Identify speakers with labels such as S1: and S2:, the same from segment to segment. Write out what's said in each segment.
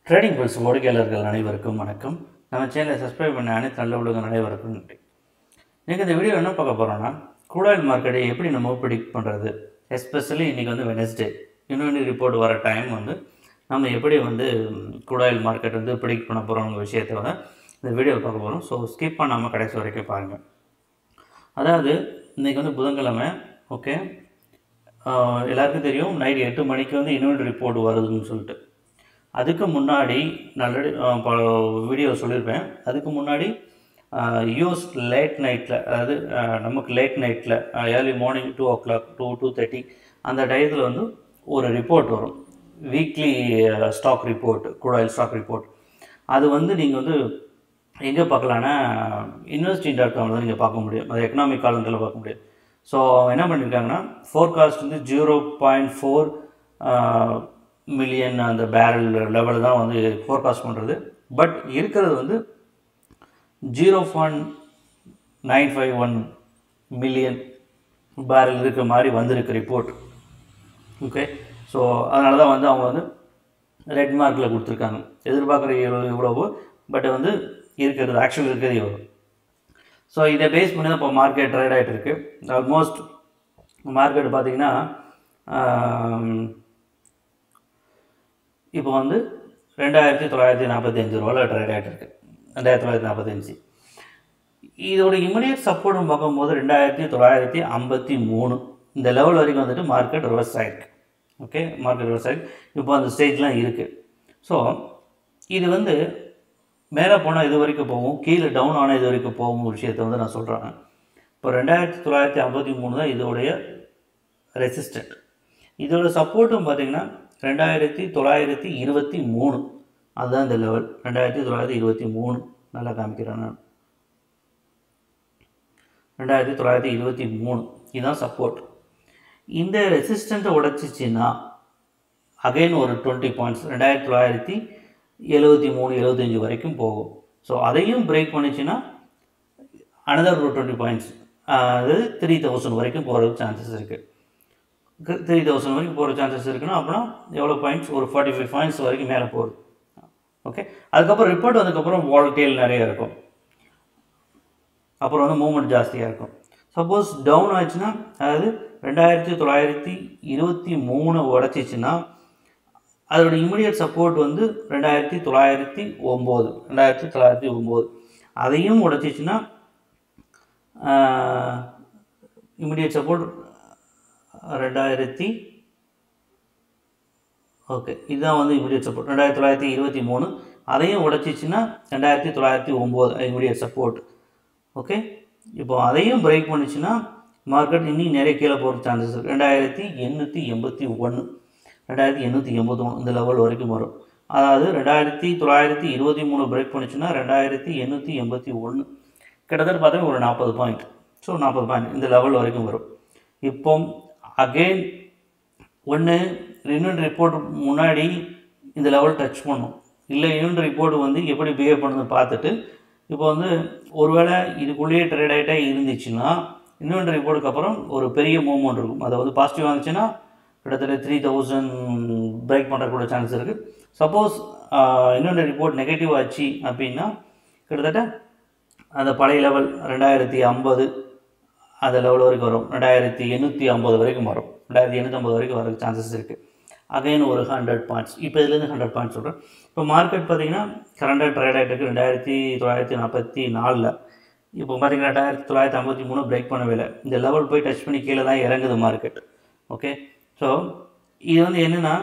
S1: trading pulse வாடிக்கையாளர்கள் அனைவருக்கும் வணக்கம் நம்ம சேனலை சப்ஸ்கிரைப் பண்ண அனைத்து நல்ல உள்ளவங்க அனைவருக்கும் நன்றி நீங்கள் இந்த வீடியோ என்ன பார்க்க போகிறோன்னா குடாயில் மார்க்கெட்டை எப்படி நம்ம ப்ரிடிக்ட் பண்ணுறது எஸ்பெஷலி இன்றைக்கி வந்து வெனஸ்டே யூனிவர்சிட்டி ரிப்போர்ட் வர டைம் வந்து நம்ம எப்படி வந்து குடாயில் மார்க்கெட் வந்து ப்ரிடிக்ட் பண்ண போகிறோங்கிற விஷயத்தை வந்து இந்த வீடியோவில் பார்க்க போகிறோம் ஸோ ஸ்கிப் பண்ணாமல் கடைசி வரைக்கும் பாருங்கள் அதாவது இன்றைக்கி வந்து புதன்கிழமை ஓகே ஆஹ் எல்லாருக்கும் தெரியும் நைட் எட்டு மணிக்கு வந்து யூனிவர்சிட்டி ரிப்போர்ட் வருதுன்னு சொல்லிட்டு அதுக்கு முன்னாடி நல்லடி வீடியோ சொல்லியிருப்பேன் அதுக்கு முன்னாடி யூஎஸ் லேட் நைட்டில் அதாவது ஆஹ் நமக்கு லேட் நைட்டில் early morning two o'clock to two thirty அந்த டயத்தில் வந்து ஒரு ரிப்போர்ட் வரும் வீக்லி ஸ்டாக் ரிப்போர்ட் குடாயில் ஸ்டாக் ரிப்போர்ட் அது வந்து நீங்கள் வந்து எங்கே பார்க்கலான்னா இன்வெஸ்டிங் டாட் காமில் தான் நீங்கள் பார்க்க முடியும் அது எக்கனாமிக் காலங்களில் பார்க்க முடியும் ஸோ அவங்க என்ன பண்ணியிருக்காங்கன்னா ஃபோர்காஸ்ட் வந்து ஜீரோ பாயிண்ட் ஃபோர் மில்லியன் அந்த பேரல் லெவல் தான் வந்து ஃபோர்காஸ்ட் பண்ணுறது பட் இருக்கிறது வந்து zero point nine five one million barrel இருக்கிற மாதிரி வந்திருக்கு ரிப்போர்ட் ஓகே ஸோ அதனால தான் வந்து அவங்க வந்து ரெட் மார்க்கில் கொடுத்துருக்காங்க எதிர்பார்க்குற இவ்வளோ இவ்வளவோ பட் வந்து இருக்கிறது ஆக்சுவல் இருக்கிறது இவ்வளோ ஸோ இதை பேஸ் பண்ணி தான் இப்போ மார்க்கெட் ட்ரேட் ஆகிட்டு இருக்கு ஆல்மோஸ்ட் மார்க்கெட் பார்த்தீங்கன்னா இப்போ வந்து ரெண்டாயிரத்தி தொள்ளாயிரத்தி நாற்பத்தஞ்சு ரூபாவில் ட்ரேட் ஆகிட்டு இருக்கு ரெண்டாயிரத்தி தொள்ளாயிரத்தி நாற்பத்தஞ்சு இதோட இமிடியட் சப்போர்ட்னு பார்க்கும்போது ரெண்டாயிரத்தி தொள்ளாயிரத்தி ஐம்பத்தி மூணு இந்த லெவல் வரைக்கும் வந்துட்டு மார்க்கெட் ரிவர்ஸ் ஆகிருக்கு ஓகே மார்க்கெட் ரிவர்ஸ் ஆகிருக்கு இப்போ அந்த ஸ்டேஜ்லாம் இருக்குது ஸோ இது வந்து மேலே போனால் இது வரைக்கும் போகும் கீழே டவுன் ஆனால் இது வரைக்கும் போகும் விஷயத்தை வந்து நான் சொல்கிறேன் இப்போ ரெண்டாயிரத்தி தொள்ளாயிரத்தி ஐம்பத்தி மூணு தான் இதோடைய ரெசிஸ்டன்ட் இதோட சப்போர்ட்டும் பார்த்தீங்கன்னா ரெண்டாயிரத்தி தொள்ளாயிரத்தி இருபத்தி மூணு அதுதான் இந்த லெவல் ரெண்டாயிரத்தி தொள்ளாயிரத்தி இருபத்தி மூணு நல்லா காமிக்கிறேன் நான் ரெண்டாயிரத்தி தொள்ளாயிரத்தி இருபத்தி மூணு இதுதான் சப்போர்ட் இந்த ரெசிஸ்டண்ட்டை உடைச்சிச்சின்னா அகைன் ஒரு டுவெண்ட்டி பாயிண்ட்ஸ் ரெண்டாயிரத்தி தொள்ளாயிரத்தி எழுபத்தி மூணு எழுபத்தஞ்சி வரைக்கும் போகும் ஸோ அதையும் பிரேக் பண்ணிச்சுன்னா அனதர் ஒரு டுவெண்ட்டி பாயிண்ட்ஸ் அதாவது த்ரீ தௌசண்ட் வரைக்கும் போகிறதுக்கு சான்சஸ் இருக்குது த்ரீ தௌசண்ட் வரைக்கும் போகிற சான்சஸ் இருக்குன்னா அப்படின்னா எவ்வளோ பாயிண்ட்ஸ் ஒரு ஃபார்ட்டி ஃபைவ் பாயிண்ட்ஸ் வரைக்கும் மேலே போகுது ஓகே அதுக்கப்புறம் ரிப்போர்ட் வந்ததுக்கப்புறம் வாலட்டியல் நிறைய இருக்கும் அப்புறம் வந்து மூவ்மெண்ட் ஜாஸ்தியாக இருக்கும் சப்போஸ் டவுன் ஆச்சுன்னா அதாவது ரெண்டாயிரத்தி தொள்ளாயிரத்தி இருபத்தி மூணு உடச்சிச்சின்னா அதோட இமிடியட் சப்போர்ட் வந்து ரெண்டாயிரத்தி தொள்ளாயிரத்தி ஒம்பது ரெண்டாயிரத்தி தொள்ளாயிரத்தி ஒம்பது அதையும் உடச்சிச்சின்னா இமிடியட் சப்போர்ட் ரெண்டாயிரத்தி ஓகே இதுதான் வந்து இமிடியட் சப்போர்ட் ரெண்டாயிரத்தி தொள்ளாயிரத்தி இருபத்தி மூணு அதையும் உடச்சிச்சின்னா ரெண்டாயிரத்தி தொள்ளாயிரத்தி ஒம்பது இமிடியட் சப்போர்ட் ஓகே இப்போ அதையும் பிரேக் பண்ணிச்சுன்னா மார்க்கெட் இன்னும் நிறைய கீழே போகிற சான்சஸ் இருக்குது ரெண்டாயிரத்தி எண்ணூற்றி எண்பத்தி ஒன்று ரெண்டாயிரத்தி எண்ணூற்றி எண்பத்தி ஒன்று இந்த லெவல் வரைக்கும் வரும் அதாவது ரெண்டாயிரத்தி தொள்ளாயிரத்தி இருபத்தி மூணு பிரேக் பண்ணிச்சுன்னா ரெண்டாயிரத்தி எண்ணூற்றி எண்பத்தி ஒன்று கிட்டத்தட்ட பார்த்தீங்கன்னா ஒரு நாற்பது பாயிண்ட் ஸோ நாற்பது பாயிண்ட் இந்த லெவல் வரைக்கும் வரும் இப்போ அகெயின் ஒன்று யூனிட் ரிப்போர்ட் முன்னாடி இந்த லெவல் டச் பண்ணும் இல்லை யூனிட் ரிப்போர்ட் வந்து எப்படி பிஹேவ் பண்ணுதுன்னு பார்த்துட்டு இப்போ வந்து ஒருவேளை இதுக்குள்ளேயே ட்ரேட் ஆகிட்டே இருந்துச்சுன்னா இன்வென்ட் ரிப்போர்ட்டுக்கு அப்புறம் ஒரு பெரிய மூவ்மெண்ட் இருக்கும் அதை வந்து பாசிட்டிவ் வந்துச்சுன்னா கிட்டத்தட்ட த்ரீ தௌசண்ட் பிரேக் பண்ணுறக்கூட சான்ஸ் இருக்குது சப்போஸ் இன்வென்ட் ரிப்போர்ட் நெகட்டிவ் ஆச்சு அப்படின்னா கிட்டத்தட்ட அந்த பழைய லெவல் ரெண்டாயிரத்தி ஐம்பது அந்த லெவல் வரைக்கும் வரும் ரெண்டாயிரத்தி எண்ணூற்றி ஐம்பது வரைக்கும் வரும் ரெண்டாயிரத்தி எண்ணூற்றி ஐம்பது வரைக்கும் வரதுக்கு சான்சஸ் இருக்குது அகைன் ஒரு ஹண்ட்ரட் பாயிண்ட்ஸ் இப்போ இதுலேருந்து ஹண்ட்ரட் பாயிண்ட்ஸ் சொல்கிறேன் இப்போ மார்க்கெட் பார்த்தீங்கன்னா கரண்டாக ட்ரேட் ஆகிட்டு இருக்குது ரெண்டாயிரத்தி தொள்ளாயிரத்தி நாற்பத்தி நாலில் இப்போ பார்த்தீங்கன்னா ரெண்டாயிரத்தி தொள்ளாயிரத்தி ஐம்பத்தி மூணு பிரேக் பண்ணவே இல்லை இந்த லெவல் போய் டச் பண்ணி கீழே தான் இறங்குது மார்க்கெட் ஓகே ஸோ இது வந்து என்னென்னா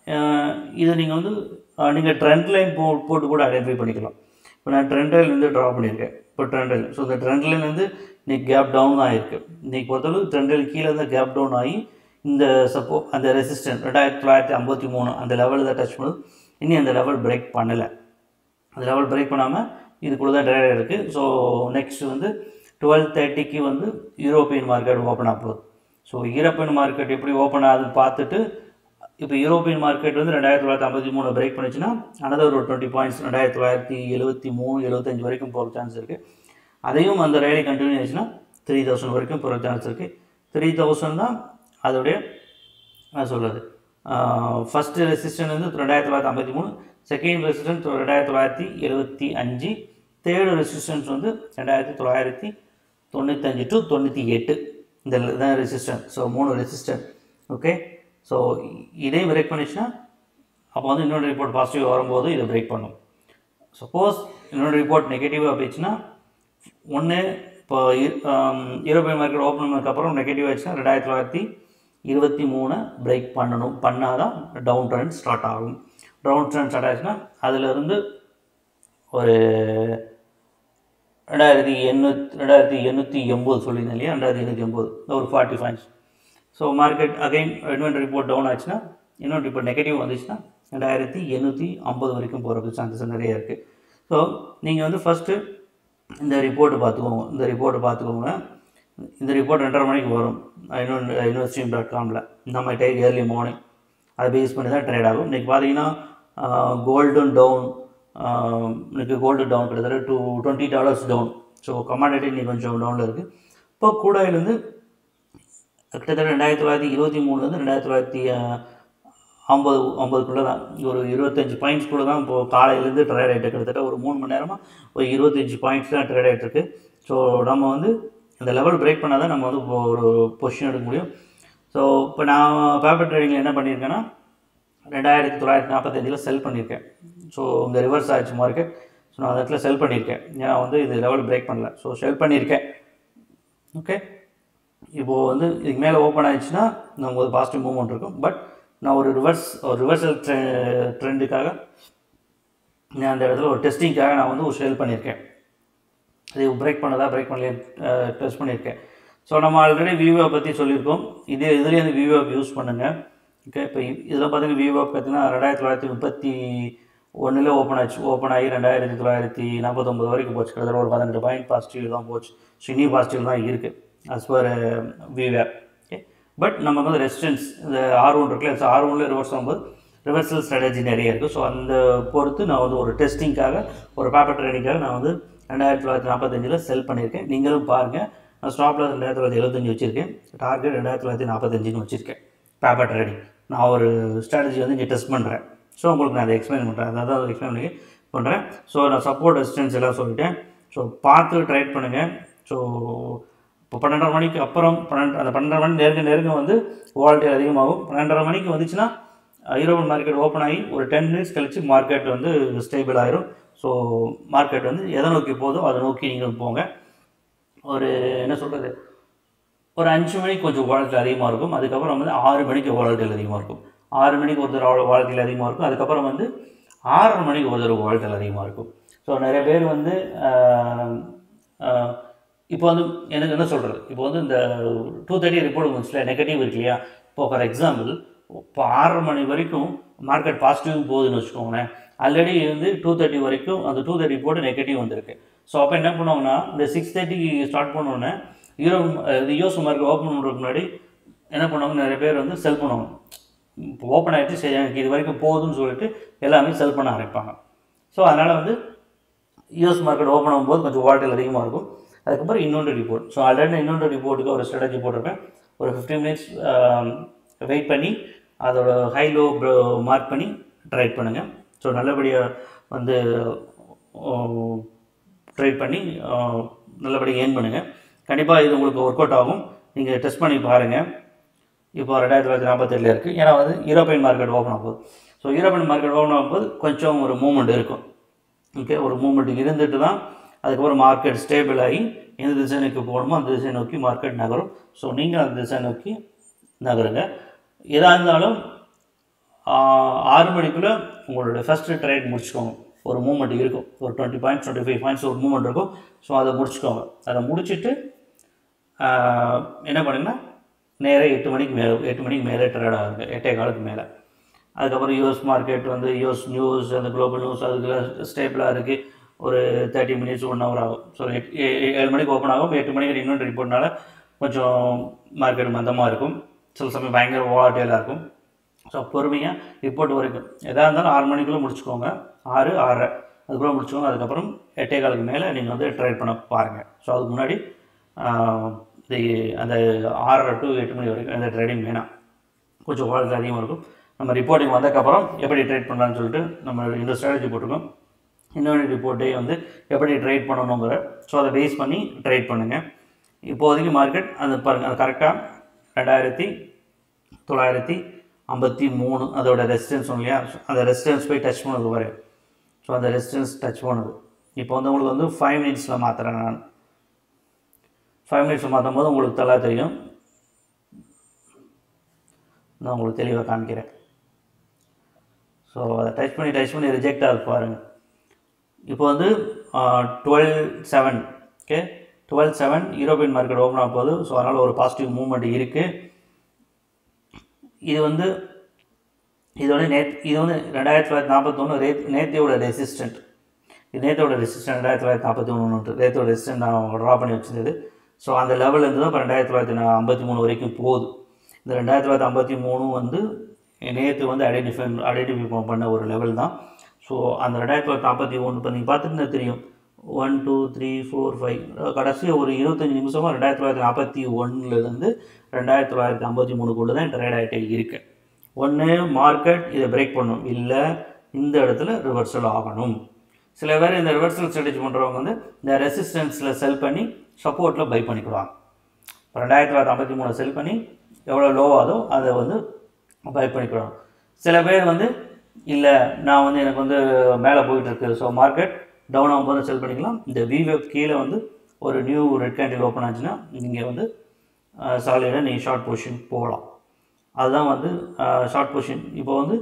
S1: இது நீங்கள் வந்து நீங்கள் ட்ரெண்ட் லைன் போ போட்டு கூட ஐடென்டிஃபை பண்ணிக்கலாம் இப்போ நான் ட்ரெண்ட் லைன்லேருந்து ட்ரா பண்ணியிருக்கேன் இப்போ ட்ரெண்ட் லைன் ஸோ இந்த ட்ரெண்ட் லைன் வந்து இன்றைக்கி கேப் டவுன் ஆகிருக்கு இன்றைக்கி பொறுத்தளவு ட்ரெண்ட் லைன் கீழே இருந்தால் கேப் டவுன் ஆகி இந்த சப்போ அந்த ரெசிஸ்டன்ட் ரெண்டாயிரத்தி தொள்ளாயிரத்தி ஐம்பத்தி மூணு அந்த லெவலில் தான் டச் பண்ணுது இனி அந்த லெவல் பிரேக் பண்ணலை அந்த லெவல் பிரேக் பண்ணாமல் இதுக்குள்ளே தான் ட்ரேட் இருக்குது ஸோ நெக்ஸ்ட் வந்து டுவெல் தேர்ட்டிக்கு வந்து யூரோப்பியன் மார்க்கெட் ஓப்பன் ஆக போகுது ஸோ யூரோப்பியன் மார்க்கெட் எப்படி ஓப்பன் ஆகுதுன்னு பார்த்துட்டு இப்போ யூரோப்பியன் மார்க்கெட் வந்து ரெண்டாயிரத்தி தொள்ளாயிரத்தி ஐம்பத்தி மூணு பிரேக் பண்ணிச்சுன்னா அனதர் ஒரு டுவெண்ட்டி பாயிண்ட்ஸ் ரெண்டாயிரத்தி தொள்ளாயிரத்தி எழுபத்தி மூணு எழுபத்தஞ்சு வரைக்கும் போகிற சான்ஸ் இருக்குது அதையும் அந்த ரேலி கண்டினியூ ஆச்சுன்னா த்ரீ தௌசண்ட் வரைக்கும் போகிற சான்ஸ் இருக்குது த்ரீ தௌசண்ட் தான் அதோடைய நான் சொல்கிறது ஃபஸ்ட்டு ரெசிஸ்டன்ட் வந்து ரெண்டாயிரத்தி தொள்ளாயிரத்தி ஐம்பத்தி மூணு செகண்ட் ரெசிஸ்டன்ஸ் ரெண்டாயிரத்தி தொள்ளாயிரத்தி எழுபத்தி அஞ்சு தேர்டு ரெசிஸ்டன்ஸ் வந்து ரெண்டாயிரத்தி தொள்ளாயிரத்தி தொண்ணூத்தஞ்சு டு தொண்ணூற்றி எட்டு இந்த தான் ரெசிஸ்டன்ட் ஸோ மூணு ரெசிஸ்டன்ட் ஓகே ஸோ இதே பிரேக் பண்ணிச்சுன்னா அப்போ வந்து இன்னொரு ரிப்போர்ட் பாசிட்டிவ் வரும்போது இதை பிரேக் பண்ணும் சப்போஸ் இன்னொரு ரிப்போர்ட் நெகட்டிவாக போயிடுச்சுன்னா ஒன்று இப்போ யூரோப்பியன் மார்க்கெட் ஓப்பன் பண்ணதுக்கப்புறம் நெகட்டிவ் ஆச்சுன்னா ரெண்டாயிரத்தி தொள்ளாயிரத்தி இருபத்தி மூணு பிரேக் பண்ணணும் பண்ணால் தான் டவுன் ட்ரெண்ட் ஸ்டார்ட் ஆகும் டவுன் ட்ரெண்ட் ஸ்டார்ட் ஆச்சுன்னா அதிலிருந்து ஒரு ரெண்டாயிரத்தி எண்ணூற்றி ரெண்டாயிரத்தி எண்ணூற்றி எண்பது சொல்லியிருந்தேன் இல்லையா ரெண்டாயிரத்தி எண்ணூற்றி எண்பது ஒரு ஃபார்ட்டி ஃபைன்ஸ் ஸோ மார்க்கெட் அகைன் இன்னொரு ரிப்போர்ட் டவுன் ஆச்சுன்னா இன்னொரு ரிப்போர்ட் நெகட்டிவ் வந்துச்சுன்னா ரெண்டாயிரத்தி எண்ணூற்றி ஐம்பது வரைக்கும் போகிறதுக்கு சான்சஸ் நிறைய இருக்குது ஸோ நீங்கள் வந்து ஃபஸ்ட்டு இந்த ரிப்போர்ட்டு பார்த்துக்கோங்க இந்த ரிப்போர்ட்டை பார்த்துக்கோங்க இந்த ரிப்போர்ட் ரெண்டரை மணிக்கு வரும் இன்னொன்று யூனிவர்சிட்டி டாட் காமில் நம்ம டே ஏர்லி மார்னிங் அதை பேஸ் பண்ணி தான் ட்ரேட் ஆகும் இன்றைக்கி பார்த்தீங்கன்னா கோல்டும் டவுன் இன்னைக்கு கோல்டு டவுன் கிட்டத்தட்ட two twenty dollars down so commodity இன்னைக்கு கொஞ்சம் டவுனில் இருக்குது இப்போ கூடாயிலேருந்து கிட்டத்தட்ட ரெண்டாயிரத்தி தொள்ளாயிரத்தி இருபத்தி மூணுலேருந்து ரெண்டாயிரத்தி தொள்ளாயிரத்தி ஐம்பது ஐம்பதுக்குள்ளே தான் ஒரு இருபத்தஞ்சி பாயிண்ட்ஸ்குள்ளே தான் இப்போது காலையிலேருந்து ட்ரேட் ஆகிட்டு கிட்டத்தட்ட ஒரு மூணு மணி நேரமாக ஒரு இருபத்தஞ்சி பாயிண்ட்ஸ் தான் ட்ரேட் ஆகிட்டு இருக்கு ஸோ நம்ம வந்து இந்த லெவல் பிரேக் பண்ணால் தான் நம்ம வந்து இப்போ ஒரு பொசிஷன் எடுக்க முடியும் ஸோ இப்போ நான் பேப்பர் ட்ரேடிங்கில் என்ன பண்ணியிருக்கேன்னா ரெண்டாயிரத்தி தொள்ளாயிரத்தி நாற்பத்தஞ்சில் செல் பண்ணியிருக்கேன் ஸோ இந்த ரிவர்ஸ் ஆச்சு மார்க்கெட் ஸோ நான் அந்த இடத்துல செல் பண்ணியிருக்கேன் ஏன்னா வந்து இது லெவல் பிரேக் பண்ணல ஸோ செல் பண்ணியிருக்கேன் ஓகே இப்போது வந்து இதுக்கு மேலே ஓப்பன் ஆயிடுச்சுன்னா நமக்கு ஒரு பாசிட்டிவ் மூவ்மெண்ட் இருக்கும் பட் நான் ஒரு ரிவர்ஸ் ஒரு ரிவர்சல் ட்ரெ ட்ரெண்டுக்காக நான் அந்த இடத்துல ஒரு டெஸ்டிங்காக நான் வந்து ஒரு சேல் பண்ணியிருக்கேன் இது பிரேக் பண்ணதா பிரேக் பண்ணலையே டெஸ்ட் பண்ணியிருக்கேன் ஸோ நம்ம ஆல்ரெடி வியூவை பற்றி சொல்லியிருக்கோம் இதே இதுலேயே அந்த வியூவை யூஸ் பண்ணுங்கள் ஓகே இப்போ இதில் பார்த்தீங்கன்னா வியூவை பார்த்தீங்கன்னா ரெண்டாயிரத்தி தொள்ளாயிரத்தி முப்பத்தி ஒன்றில் ஓப்பன் ஆச்சு ஓப்பன் ஆகி ரெண்டாயிரத்தி தொள்ளாயிரத்தி நாற்பத்தொம்பது வரைக்கும் போச்சு கிட்டத்தட்ட ஒரு பதினெட்டு பாயிண்ட் பாசிட்டிவ் தான் போச்சு ஸோ இனி பாசிட்டிவ் தான் இருக்குது அஸ் பர் வியூவே ஓகே பட் நமக்கு வந்து ரெசிஸ்டன்ஸ் இந்த ஆர் ஒன் இருக்குல்ல ஆர் ஒன்ல ரிவர்ஸ் ஆகும்போது ரிவர்சல் ஸ்ட்ராட்டஜி நிறைய இருக்குது ஸோ அந்த பொறுத்து நான் வந்து ஒரு டெஸ்டிங்காக ஒரு பேப்பர் ட்ரேடிங்காக நான் வந்து ரெண்டாயிரத்தி தொள்ளாயிரத்தி நாற்பத்தஞ்சில் செல் பண்ணியிருக்கேன் நீங்களும் பாருங்கள் நான் ஸ்டாப்பில் ரெண்டாயிரத்தி தொள்ளாயிரத்தி எழுபத்தஞ்சு வச்சுருக்கேன் டார்கெட் ரெண்டாயிரத்தி தொள்ளாயிரத்தி நாற்பத்தஞ்சுன்னு வச்சுருக்கேன் பேப்பர் ட்ரேடிங் நான் ஒரு ஸ்ட்ராட்டஜி வந்து இங்கே டெஸ்ட் பண்ணுறேன் ஸோ உங்களுக்கு நான் அதை எக்ஸ்பிளைன் பண்ணுறேன் அதான் அதை எக்ஸ்பிளைன் பண்ணி பண்ணுறேன் ஸோ நான் சப்போர்ட் ரெசிஸ்டன்ஸ் எல்லாம் சொல்லிட்டேன் ஸோ பார்த்து ட்ரைட் பண்ணுங்கள் ஸோ இப்போ பன்னெண்டரை மணிக்கு அப்புறம் பன்னெண்டு அந்த பன்னெண்டரை மணி நெருங்க நெருங்க வந்து குவாலிட்டி அதிகமாகும் பன்னெண்டரை மணிக்கு வந்துச்சுன்னா யூரோபன் மார்க்கெட் ஓப்பன் ஆகி ஒரு டென் மினிட்ஸ் கழிச்சு மார்க்கெட் வந்து ஸ்டேபிள் ஆயிரும் ஸோ மார்க்கெட் வந்து எதை நோக்கி போதோ அதை நோக்கி நீங்கள் போங்க ஒரு என்ன சொல்கிறது ஒரு அஞ்சு மணிக்கு கொஞ்சம் வாலட்டில் அதிகமாக இருக்கும் அதுக்கப்புறம் வந்து ஆறு மணிக்கு வாலட்டில் அதிகமாக இருக்கும் ஆறு மணிக்கு ஒரு தடவை வாலட்டில் அதிகமாக இருக்கும் அதுக்கப்புறம் வந்து ஆறரை மணிக்கு ஒரு தடவை வாலட்டில் அதிகமாக இருக்கும் ஸோ நிறைய பேர் வந்து இப்போ வந்து எனக்கு என்ன சொல்கிறது இப்போ வந்து இந்த டூ தேர்ட்டி ரிப்போர்ட் வந்துச்சுல நெகட்டிவ் இருக்கு இல்லையா இப்போ ஃபார் எக்ஸாம்பிள் இப்போ ஆறரை மணி வரைக்கும் மார்க்கெட் பாசிட்டிவ் போகுதுன்னு வச்சுக்கோங்களேன் ஆல்ரெடி வந்து டூ தேர்ட்டி வரைக்கும் அந்த டூ தேர்ட்டி போட்டு நெகட்டிவ் வந்திருக்கு ஸோ அப்போ என்ன பண்ணுவாங்கன்னா இந்த சிக்ஸ் தேர்ட்டிக்கு ஸ்டார்ட் பண்ணோன்னே யூரோ இது யூஎஸ் மார்க்கெட் ஓப்பன் பண்ணுறதுக்கு முன்னாடி என்ன பண்ணுவாங்க நிறைய பேர் வந்து செல் பண்ணுவாங்க இப்போ ஓப்பன் ஆகிடுச்சு சரி எனக்கு இது வரைக்கும் போகுதுன்னு சொல்லிட்டு எல்லாமே செல் பண்ண ஆரம்பிப்பாங்க ஸோ அதனால் வந்து யூஎஸ் மார்க்கெட் ஓப்பன் ஆகும்போது கொஞ்சம் வால்டல் அதிகமாக இருக்கும் அதுக்கப்புறம் இன்னொன்று ரிப்போர்ட் ஸோ ஆல்ரெடி இன்னொன்று ரிப்போர்ட்டுக்கு ஒரு ஸ்ட்ராட்டஜி போட்டிருப்பேன் ஒரு ஃபிஃப்டீன் மினிட்ஸ் வெயிட் பண்ணி அதோட ஹை லோ மார்க் பண்ணி ட்ரைட் பண்ணுங்கள் ஸோ நல்லபடியாக வந்து ட்ரைட் பண்ணி நல்லபடியாக ஏர்ன் பண்ணுங்கள் கண்டிப்பாக இது உங்களுக்கு ஒர்க் அவுட் ஆகும் நீங்கள் டெஸ்ட் பண்ணி பாருங்கள் இப்போ ரெண்டாயிரத்தி தொள்ளாயிரத்தி நாற்பத்தெட்டில் இருக்குது ஏன்னா வந்து யூரோப்பியன் மார்க்கெட் ஓப்பன் ஆகும்போது ஸோ யூரோப்பியன் மார்க்கெட் ஓப்பன் ஆகும்போது கொஞ்சம் ஒரு மூமெண்ட் இருக்கும் ஓகே ஒரு மூமெண்ட் இருந்துட்டு தான் அதுக்கப்புறம் மார்க்கெட் ஸ்டேபிள் ஆகி எந்த திசை நோக்கி போகணுமோ அந்த திசை நோக்கி மார்க்கெட் நகரும் ஸோ நீங்கள் அந்த திசை நோக்கி நகருங்க எதாக இருந்தாலும் ஆறு மணிக்குள்ளே உங்களோட ஃபஸ்ட்டு ட்ரேட் முடிச்சுக்கோங்க ஒரு மூமெண்ட் இருக்கும் ஒரு twenty points twenty five points ஒரு மூமெண்ட் இருக்கும் ஸோ அதை முடிச்சுக்கோங்க அதை முடிச்சுட்டு என்ன பண்ணுங்கன்னா நேராக எட்டு மணிக்கு மேலே எட்டு மணிக்கு மேலே ட்ரேட் ஆகுங்க எட்டே காலுக்கு மேலே அதுக்கப்புறம் யூஎஸ் மார்க்கெட் வந்து யூஎஸ் நியூஸ் அந்த குளோபல் நியூஸ் அதுக்கெல்லாம் ஸ்டேபிளாக இருக்குது ஒரு தேர்ட்டி மினிட்ஸ் ஒன் ஹவர் ஆகும் ஸோ ஏழு மணிக்கு ஓப்பன் ஆகும் எட்டு மணிக்கு இன்னொன்று ரிப்போர்ட்னால கொஞ்சம் மார்க்கெட் மந்தமாக இருக்கும் சில சமயம் பயங்கர வாட்டியலாக இருக்கும் ஸோ பொறுமையாக ரிப்போர்ட் வரைக்கும் எதாக இருந்தாலும் ஆறு மணிக்குள்ளே முடிச்சுக்கோங்க ஆறு ஆறரை அதுக்குள்ளே முடிச்சுக்கோங்க அதுக்கப்புறம் எட்டே காலுக்கு மேலே நீங்கள் வந்து ட்ரைட் பண்ண பாருங்கள் ஸோ அதுக்கு முன்னாடி இது அந்த ஆறரை டு எட்டு மணி வரைக்கும் அந்த ட்ரேடிங் வேணாம் கொஞ்சம் வாழ்க்கை அதிகமாக இருக்கும் நம்ம ரிப்போர்ட்டிங் வந்ததுக்கப்புறம் எப்படி ட்ரேட் பண்ணலாம்னு சொல்லிட்டு நம்ம இந்த ஸ்ட்ராட்டஜி போட்டிருக்கோம் இன்னொரு ரிப்போர்ட்டே வந்து எப்படி ட்ரேட் பண்ணணுங்கிற ஸோ அதை பேஸ் பண்ணி ட்ரேட் பண்ணுங்கள் இப்போதைக்கு மார்க்கெட் அது பாருங்கள் அது கரெக்டாக ரெண்டாயிரத்தி தொள்ளாயிரத்தி ஐம்பத்தி மூணு அதோட ரெசிஸ்டன்ஸ் இல்லையா அந்த ரெசிஸ்டன்ஸ் போய் டச் பண்ணுது பாரு ஸோ அந்த ரெசிஸ்டன்ஸ் டச் பண்ணுது இப்போ வந்து உங்களுக்கு வந்து ஃபைவ் மினிட்ஸில் மாற்றுறேன் நான் ஃபைவ் மினிட்ஸில் மாற்றும் போது உங்களுக்கு நல்லா தெரியும் நான் உங்களுக்கு தெளிவாக காமிக்கிறேன் ஸோ அதை டச் பண்ணி டச் பண்ணி ரிஜெக்ட் ஆகுது பாருங்கள் இப்போ வந்து twelve seven okay twelve seven European market open ஆக போகுது ஸோ அதனால் ஒரு பாசிட்டிவ் மூவ்மெண்ட் இருக்குது இது வந்து இதோட நேத் இது வந்து ரெண்டாயிரத்தி தொள்ளாயிரத்தி நாற்பத்தொன்று ரே நேத்தியோட ரெசிஸ்டன்ட் இது நேத்தோட ரெசிஸ்டன்ட் ரெண்டாயிரத்தி தொள்ளாயிரத்தி நாற்பத்தி ஒன்று நேத்தோட ரெசிஸ்டன்ட் நான் ட்ரா பண்ணி வச்சிருந்தது ஸோ அந்த லெவல்லேருந்து தான் இப்போ ரெண்டாயிரத்தி தொள்ளாயிரத்தி ஐம்பத்தி மூணு வரைக்கும் போகுது இந்த ரெண்டாயிரத்தி தொள்ளாயிரத்தி ஐம்பத்தி மூணு வந்து நேற்று வந்து ஐடென்டிஃபை ஐடென்டிஃபை பண்ண ஒரு லெவல் தான் ஸோ அந்த ரெண்டாயிரத்தி தொள்ளாயிரத்தி நாற்பத்தி ஒன்று இப்போ நீங்கள் பார்த்துட்டு தெரியும் one two three four five கடைசி ஒரு இருபத்தஞ்சி நிமிஷமாக ரெண்டாயிரத்தி தொள்ளாயிரத்தி நாற்பத்தி ஒன்றுலேருந்து ரெண்டாயிரத்தி தொள்ளாயிரத்தி ஐம்பத்தி மூணுக்குள்ளே தான் ட்ரேட் ஆகிட்டே இருக்கு ஒன்று மார்க்கெட் இதை பிரேக் பண்ணும் இல்லை இந்த இடத்துல ரிவர்சல் ஆகணும் சில பேர் இந்த ரிவர்சல் ஸ்ட்ராட்டஜி பண்ணுறவங்க வந்து இந்த ரெசிஸ்டன்ஸில் செல் பண்ணி சப்போர்ட்டில் பை பண்ணிக்கிடுவாங்க இப்போ ரெண்டாயிரத்தி தொள்ளாயிரத்தி ஐம்பத்தி மூணு செல் பண்ணி எவ்வளோ லோவாதோ அதை வந்து பை பண்ணிக்கிடுவாங்க சில பேர் வந்து இல்லை நான் வந்து எனக்கு வந்து மேலே போயிட்டுருக்கு ஸோ மார்க்கெட் டவுன் ஆகும்போது செல் பண்ணிக்கலாம் இந்த விவேப் கீழே வந்து ஒரு நியூ ரெட் கேண்டில் ஓப்பன் ஆச்சுன்னா நீங்கள் வந்து சாலிடாக நீங்கள் ஷார்ட் பொசிஷன் போகலாம் அதுதான் வந்து ஷார்ட் பொசிஷன் இப்போ வந்து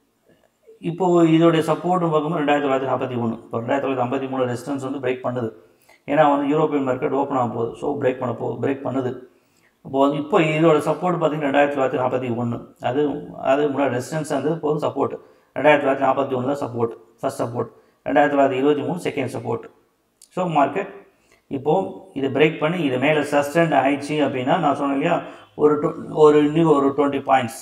S1: இப்போது இதோடைய சப்போர்ட்னு பார்க்கும்போது ரெண்டாயிரத்தி தொள்ளாயிரத்தி நாற்பத்தி ஒன்று இப்போ ரெண்டாயிரத்தி தொள்ளாயிரத்தி ஐம்பத்தி மூணு ரெசிஸ்டன்ஸ் வந்து பிரேக் பண்ணுது ஏன்னா வந்து யூரோப்பியன் மார்க்கெட் ஓப்பன் ஆக போகுது ஸோ பிரேக் பண்ண போகுது பிரேக் பண்ணுது இப்போ வந்து இப்போ இதோட சப்போர்ட் பார்த்தீங்கன்னா ரெண்டாயிரத்தி தொள்ளாயிரத்தி நாற்பத்தி ஒன்று அது அது முன்னாடி ரெசிஸ்டன்ஸ் வந்து போதும் சப்போர்ட் ரெண்டாயிரத்தி தொள்ளாயிரத்தி நாற்பத்தி ஒன்று தான் சப்போர்ட் ஃபஸ்ட் சப்போர்ட் ரெண்டாயிரத்தி தொள்ளாயிரத்தி இருபத்தி மூணு செகண்ட் சப்போர்ட் ஸோ மார்க்கெட் இப்போது இதை பிரேக் பண்ணி இது மேலே சஸ்டெண்ட் ஆயிடுச்சு அப்படின்னா நான் சொன்னேன் இல்லையா ஒரு tw- ஒரு இன்னும் ஒரு டுவெண்ட்டி பாயிண்ட்ஸ்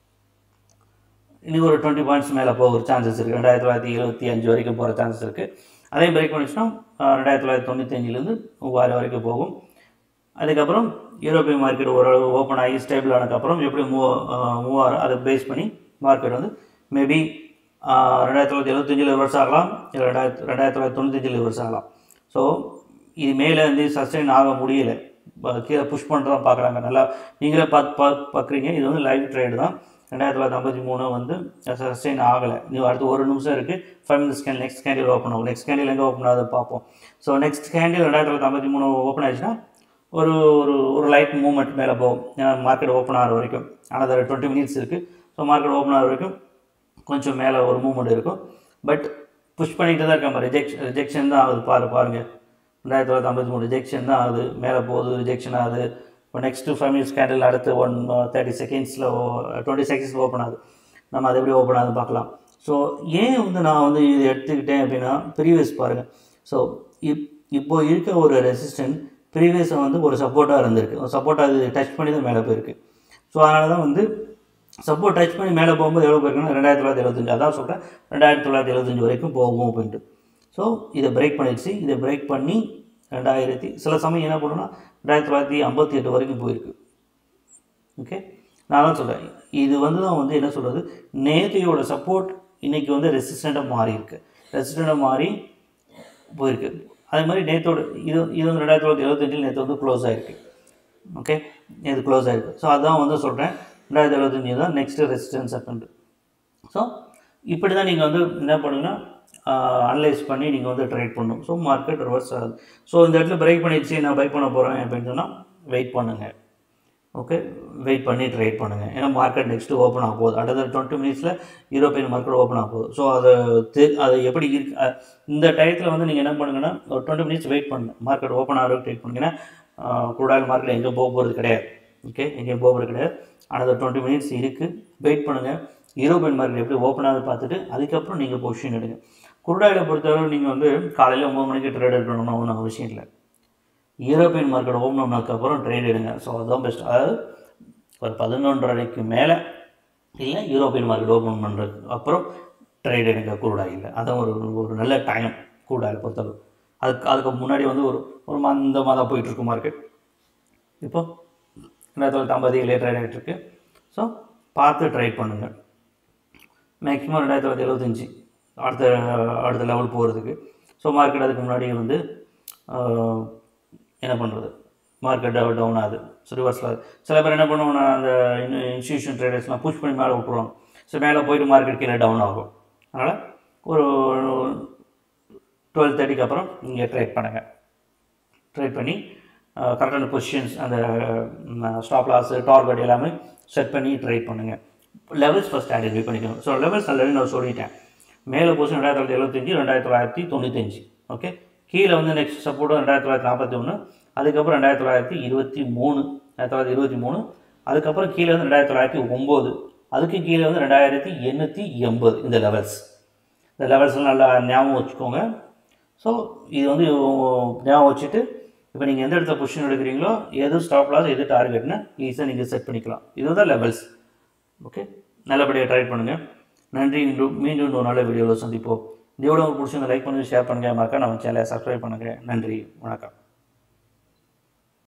S1: இன்னும் ஒரு டுவெண்ட்டி பாயிண்ட்ஸ் மேலே போகிற சான்சஸ் இருக்குது ரெண்டாயிரத்தி தொள்ளாயிரத்தி இருபத்தி அஞ்சு வரைக்கும் போகிற சான்சஸ் இருக்குது அதே பிரேக் பண்ணிச்சுன்னா அஹ், ரெண்டாயிரத்தி தொள்ளாயிரத்தி தொண்ணூற்றி அஞ்சுலேருந்து மூவாயிரம் வரைக்கும் போகும் அதுக்கப்புறம் யூரோப்பியன் மார்க்கெட் ஓரளவு ஓப்பன் ஆகி ஸ்டேபிள் ஆனதுக்கப்புறம் எப்படி மூவ் மூவ் ஆகும் அதை பேஸ் பண்ணி மார்க்கெட் வந்து மேபி ரெண்டாயிரத்தி தொள்ளாயிரத்தி எழுபத்தஞ்சில் ரிவர்ஸ் ஆகலாம் இல்லை ரெண்டாயிரத்தி ரெண்டாயிரத்தி தொள்ளாயிரத்தி தொண்ணூத்தஞ்சில் ரிவர்ஸ் ஆகலாம் ஸோ இது மேலே வந்து சஸ்டெயின் ஆக முடியல ப- கீழே புஷ் பண்ணுறதா பார்க்குறாங்க நல்லா நீங்களே பார்த்து பார்த்து பார்க்குறீங்க இது வந்து லைவ் ட்ரேடு தான் ரெண்டாயிரத்தி தொள்ளாயிரத்தி ஐம்பத்தி மூணு வந்து சஸ்டெயின் ஆகலை நீ அடுத்து ஒரு நிமிஷம் இருக்குது five minutes candle next candle open ஆகும் நெக்ஸ்ட் கேண்டில் எங்கே ஓப்பன் ஆகுது பார்ப்போம் ஸோ நெக்ஸ்ட் கேண்டில் ரெண்டாயிரத்தி தொள்ளாயிரத்தி ஐம்பத்தி மூணு ஓப்பன் ஆயிடுச்சுன்னா ஒரு ஒரு ஒரு லைட் மூவ்மெண்ட் மேலே போகும் ஏன்னா மார்க்கெட் ஓப்பன் ஆகிற வரைக்கும் ஆனால் அதில் டுவெண்ட்டி மினிட்ஸ் இருக்குது ஸோ மார்க்கெட் ஓப்பன் ஆகிற வரைக்கும் கொஞ்சம் மேலே ஒரு மூவ்மெண்ட் இருக்கும் பட் புஷ் பண்ணிட்டு தான் இருக்காம ரிஜெக்ஷன் ரிஜெக்ஷன் தான் ஆகுது பாரு பாருங்கள் ரெண்டாயிரத்தி தொள்ளாயிரத்தி ஐம்பத்தி மூணு ரிஜெக்ஷன் தான் ஆகுது மேலே போகுது ரிஜெக்ஷன் ஆகுது இப்போ நெக்ஸ்ட்டு ஃபைவ் மினிட்ஸ் கேண்டில் அடுத்து ஒன் தேர்ட்டி செகண்ட்ஸில் டுவெண்ட்டி செகண்ட்ஸில் ஓப்பன் ஆகுது நம்ம அது எப்படி ஓப்பன் ஆகுது பார்க்கலாம் ஸோ ஏன் வந்து நான் வந்து இது எடுத்துக்கிட்டேன் அப்படின்னா ப்ரீவியஸ் பாருங்கள் ஸோ இப் இப்போ இருக்க ஒரு ரெசிஸ்டன்ட் ப்ரீவியஸை வந்து ஒரு சப்போர்ட்டாக இருந்திருக்கு ஒரு சப்போர்ட்டாக அது டச் பண்ணி தான் மேலே போயிருக்கு ஸோ அதனால தான் வந்து சப்போர்ட் டச் பண்ணி மேலே போகும்போது எவ்வளோ போயிருக்குன்னா ரெண்டாயிரத்தி தொள்ளாயிரத்தி எழுபத்தஞ்சு அதான் சொல்கிறேன் ரெண்டாயிரத்தி தொள்ளாயிரத்தி எழுபத்தஞ்சு வரைக்கும் போகும் அப்படின்ட்டு ஸோ இதை பிரேக் பண்ணிடுச்சு இதை பிரேக் பண்ணி ரெண்டாயிரத்தி சில சமயம் என்ன பண்ணுன்னா ரெண்டாயிரத்தி தொள்ளாயிரத்தி ஐம்பத்தி எட்டு வரைக்கும் போயிருக்கு ஓகே நான் தான் சொல்கிறேன் இது வந்து தான் வந்து என்ன சொல்கிறது நேத்தையோட சப்போர்ட் இன்றைக்கி வந்து ரெசிஸ்டண்ட்டாக மாறி இருக்கு ரெசிஸ்டண்ட்டாக மாறி போயிருக்கு அதே மாதிரி நேத்தோட இது இது வந்து ரெண்டாயிரத்தி தொள்ளாயிரத்தி எழுபத்தஞ்சில் நேற்று வந்து க்ளோஸ் ஆகிருக்கு ஓகே இது க்ளோஸ் ஆகிருக்கு ஸோ அதான் வந்து சொல்கிறேன் ரெண்டாயிரத்தி எழுபத்தஞ்சு தான் நெக்ஸ்ட்டு ரெசிஸ்டன்ஸ் அக்கௌண்ட் ஸோ இப்படி தான் நீங்கள் வந்து என்ன பண்ணுங்கன்னா அனலைஸ் பண்ணி நீங்கள் வந்து ட்ரேட் பண்ணணும் ஸோ மார்க்கெட் ரிவர்ஸ் ஆகுது ஸோ இந்த இடத்துல பிரேக் பண்ணிடுச்சு நான் பை பண்ண போகிறேன் அப்படின்னு சொன்னால் வெயிட் பண்ணுங்கள் ஓகே வெயிட் பண்ணி ட்ரேட் பண்ணுங்கள் ஏன்னா மார்க்கெட் நெக்ஸ்ட்டு ஓப்பன் ஆக போகுது அடுத்த டுவெண்ட்டி மினிட்ஸில் யூரோப்பியன் மார்க்கெட் ஓப்பன் ஆக போகுது ஸோ அது தெ அது எப்படி இருக்கு அஹ் இந்த டயத்தில் வந்து நீங்கள் என்ன பண்ணுங்கன்னா ஒரு டுவெண்ட்டி மினிட்ஸ் வெயிட் பண்ணுங்க மார்க்கெட் ஓப்பன் ஆகிறதுக்கு ட்ரேட் பண்ணுங்கன்னா குடாயில் மார்க்கெட் எங்கேயும் போக போகிறது கிடையாது ஓகே எங்கேயும் போக போகிறது கிடையாது ஆனால் டுவெண்ட்டி மினிட்ஸ் இருக்குது வெயிட் பண்ணுங்கள் யூரோப்பியன் மார்க்கெட் எப்படி ஓப்பன் ஆகுது பார்த்துட்டு அதுக்கப்புறம் நீங்கள் பொசிஷன் எடுங்க குருடாயில பொறுத்தவரை நீங்கள் வந்து காலையில் ஒம்பது மணிக்கு ட்ரேட் எடுக்கணும்னு ஒன்றும் அவசியம் இல்லை யூரோப்பியன் மார்க்கெட் ஓப்பன் அப்புறம் ட்ரேட் எடுங்க ஸோ அதுதான் பெஸ்ட் அதாவது ஒரு பதினொன்றரைக்கு மேலே இல்லை யூரோப்பியன் மார்க்கெட் ஓப்பன் பண்ணுறதுக்கு அப்புறம் ட்ரேட் எடுங்க கூடாயில் அதான் ஒரு ஒரு நல்ல டைம் கூடாயில் பொறுத்தளவு அதுக்கு அதுக்கு முன்னாடி வந்து ஒரு ஒரு மந்தமாக தான் போயிட்டுருக்கு மார்க்கெட் இப்போ ரெண்டாயிரத்தி தொள்ளாயிரத்தி ஐம்பது ஏழு ட்ரேட் ஆகிட்டுருக்கு ஸோ பார்த்து ட்ரேட் பண்ணுங்கள் மேக்ஸிமம் ரெண்டாயிரத்தி தொள்ளாயிரத்தி எழுபத்தஞ்சி அடுத்த அடுத்த லெவல் போகிறதுக்கு ஸோ மார்க்கெட் அதுக்கு முன்னாடியே வந்து ஆஹ், என்ன பண்ணுறது மார்க்கெட் டவுன் ஆகுது ஸோ ரிவர்ஸில் சில பேர் என்ன பண்ணுவாங்க அந்த இன்ஸ்டியூஷன் ட்ரேடர்ஸ்லாம் புஷ் பண்ணி மேலே விட்ருவாங்க ஸோ மேலே போயிட்டு மார்க்கெட் கீழே டவுன் ஆகும் அதனால் ஒரு டுவெல் தேர்ட்டிக்கு அப்புறம் நீங்கள் ட்ரேட் பண்ணுங்கள் ட்ரேட் பண்ணி கரெக்டான பொசிஷன்ஸ் அந்த ஸ்டாப் லாஸ் டார்கெட் எல்லாமே செட் பண்ணி ட்ரேட் பண்ணுங்கள் லெவல்ஸ் ஃபஸ்ட் ஐடென்டிஃபை பண்ணிக்கணும் ஸோ லெவல்ஸ் ஆல்ரெடி நான் சொல்லிட்டேன் மேலே போச்சு ரெண்டாயிரத்தி தொள்ளாயிரத்தி எழுபத்தஞ்சி ரெண்டாயிரத்தி தொள்ளாயிரத்தி தொண்ணூத்தஞ்சு ஓகே கீழே வந்து நெக்ஸ்ட் சப்போர்ட்டும் ரெண்டாயிரத்தி தொள்ளாயிரத்தி நாற்பத்தி ஒன்று அதுக்கப்புறம் ரெண்டாயிரத்தி தொள்ளாயிரத்தி இருபத்தி மூணு ரெண்டாயிரத்தி தொள்ளாயிரத்தி இருபத்தி மூணு அதுக்கப்புறம் கீழே வந்து ரெண்டாயிரத்தி தொள்ளாயிரத்தி ஒம்பது அதுக்கு கீழே வந்து ரெண்டாயிரத்தி எண்ணூற்றி எண்பது இந்த லெவல்ஸ் இந்த லெவல்ஸ்லாம் நல்லா ஞாபகம் வச்சுக்கோங்க ஸோ இது வந்து ஞாபகம் வச்சுட்டு இப்போ நீங்கள் எந்த இடத்துல பொசிஷன் எடுக்கிறீங்களோ எது ஸ்டாப் லாஸ் எது டார்கெட்னு ஈஸியாக நீங்கள் செட் பண்ணிக்கலாம் இதுதான் லெவல்ஸ் ஓகே நல்லபடியாக ட்ரை பண்ணுங்கள் நன்றி மீண்டும் மீண்டும் இன்னொரு நல்ல வீடியோவில் சந்திப்போம் இதோட உங்களுக்கு பிடிச்சிருந்த லைக் பண்ணுங்கள் ஷேர் பண்ணுங்கள் மறக்காம நம்ம சேனலை சப்ஸ்கிரைப் பண்ணுங்கள் நன்றி வணக்கம்